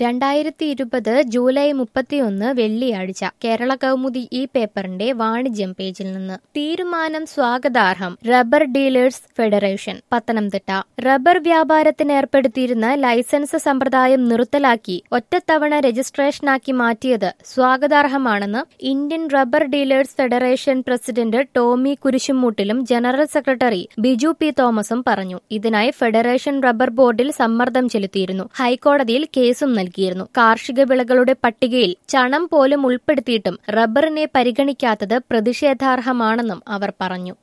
രണ്ടായിരത്തി ഇരുപത് ജൂലൈ മുപ്പത്തിയൊന്ന് വെള്ളിയാഴ്ച കേരള കൗമുദി ഈ പേപ്പറിന്റെ വാണിജ്യം പേജിൽ നിന്ന് തീരുമാനം സ്വാഗതാർഹം rubber dealers federation Pathanamthitta rubber വ്യാപാരത്തിന് ഏർപ്പെടുത്തിയിരുന്ന ലൈസൻസ് സമ്പ്രദായം നിർത്തലാക്കി ഒറ്റത്തവണ രജിസ്ട്രേഷനാക്കി മാറ്റിയത് സ്വാഗതാർഹമാണെന്ന് Indian rubber dealers federation president Tomy കുരിശുമൂട്ടിലും ജനറൽ സെക്രട്ടറി ബിജു പി തോമസും പറഞ്ഞു ഇതിനായി ഫെഡറേഷൻ റബ്ബർ ബോർഡിൽ സമ്മർദ്ദം ചെലുത്തിയിരുന്നു ഹൈക്കോടതിയിൽ കേസും നൽകിയിരുന്നു കാർഷിക വിളകളുടെ പട്ടികയിൽ ചണം പോലും ഉൾപ്പെടുത്തിയിട്ടും റബ്ബറിനെ പരിഗണിക്കാത്തത് പ്രതിഷേധാർഹമാണെന്നും അവർ പറഞ്ഞു